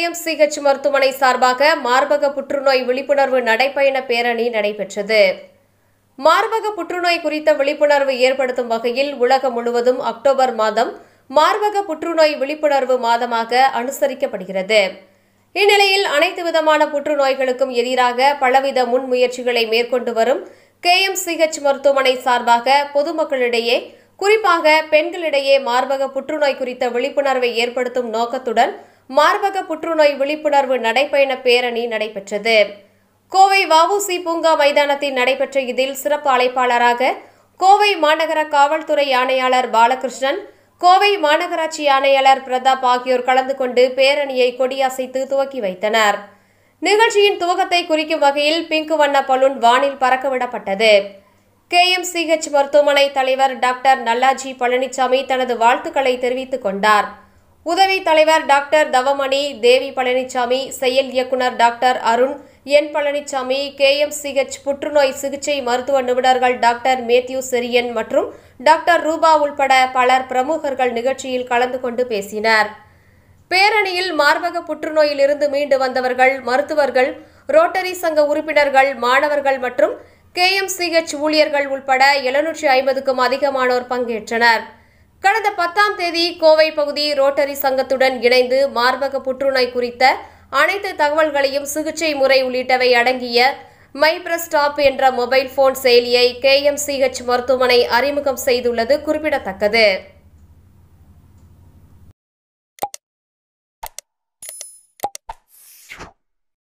KMCH மருத்துவமனை சார்பாக மார்பக புற்றுநோய் விழிப்புணர்வு நடைப்பயண பேரணி நடைபெற்றது மார்பக புற்றுநோய் குறித்த விழிப்புணர்வு ஏற்படுத்தும் வகையில் உலகம் முழுவதும் அக்டோபர் மாதம் மார்பக புற்றுநோய் விழிப்புணர்வு மாதமாக அனுசரிக்கப்படுகிறது இந்நிலையில் அனைத்து விதமான புற்றுநோய்களுக்கும் எதிராக பலவித முன்முயற்சிகளை மேற்கொண்டு வரும் கேஎம்சிஹெச் மருத்துவமனை சார்பாக பொதுமக்களிடையே குறிப்பாக பெண்களிடையே மார்பக புற்றுநோய் குறித்த விழிப்புணர்வை ஏற்படுத்தும் நோக்கத்துடன் மார்பக புற்றுநோய் விழிப்புணர்வு நடைப்பயண பேரணி நடைபெற்றது கோவை வஉசி பூங்கா மைதானத்தில் நடைபெற்ற இதில் சிறப்பு அழைப்பாளராக கோவை மாநகர காவல்துறை ஆணையாளர் பாலகிருஷ்ணன் கோவை மாநகராட்சி ஆணையாளர் பிரதாப் ஆகியோர் கலந்து கொண்டு பேரணியை கொடியசைத்து துவக்கி வைத்தனர் நிகழ்ச்சியின் துவக்கத்தை குறிக்கும் வகையில் பிங்க் வண்ண பலூன் வானில் பறக்கவிடப்பட்டது கேஎம்சிஹெச் மருத்துவமனை தலைவர் டாக்டர் நல்லாஜி பழனிசாமி தனது வாழ்த்துக்களை தெரிவித்துக் கொண்டார் உதவி தலைவர் டாக்டர் தவமணி தேவி பழனிசாமி செயல் இயக்குனர் doctor Arun N Palanisamy KMCH புற்றுநோய் சிகிச்சை மருத்துவ நிபுணர்கள் டாக்டர் மேத்யூ செரியன் மற்றும் டாக்டர் ரூபா உள்பட பலர் பிரமுகர்கள் நிகழ்ச்சியில் கலந்து கொண்டு பேசினர் பேரணியில் மார்பக புற்றுநோயிலிருந்து மீண்டு வந்தவர்கள் மருத்துவர்கள் ரோட்டரி சங்க உறுப்பினர்கள் மாணவர்கள் மற்றும் கேஎம்சிஹெச் ஊழியர்கள் உள்பட எழுநூற்றி ஐம்பதுக்கும் அதிகமானோர் பங்கேற்றனர் கடந்த பத்தாம் தேதி கோவை பகுதி ரோட்டரி சங்கத்துடன் இணைந்து மார்பக புற்றுநோய் குறித்த அனைத்து தகவல்களையும் சிகிச்சை முறை உள்ளிட்டவை அடங்கிய மைப்ரஸ்டாப் என்ற மொபைல் போன் செயலியை கேஎம்சிஹெச் மருத்துவமனை அறிமுகம் செய்துள்ளது குறிப்பிடத்தக்கது